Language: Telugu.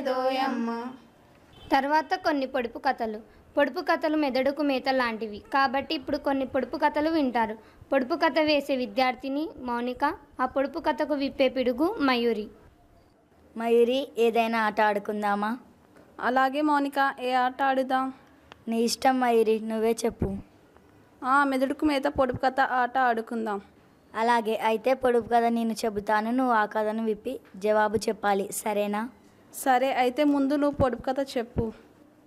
లేదోయమ్మ తర్వాత కొన్ని పొడుపు కథలు పొడుపు కథలు మెదడుకు మేత లాంటివి కాబట్టి ఇప్పుడు కొన్ని పొడుపు కథలు వింటారు పొడుపు కథ వేసే విద్యార్థిని మౌనిక ఆ పొడుపు కథకు విప్పే పిడుగు మయూరి మయూరి ఏదైనా ఆట ఆడుకుందామా అలాగే మౌనిక ఏ ఆట ఆడుదాం నీ ఇష్టం మయూరి నువ్వే చెప్పు ఆ మెదడుకు మేత పొడుపు కథ ఆట ఆడుకుందాం అలాగే అయితే పొడుపు కథ నేను చెబుతాను నువ్వు ఆ కథను విప్పి జవాబు చెప్పాలి సరేనా సరే అయితే ముందు నువ్వు పొడుపు కథ చెప్పు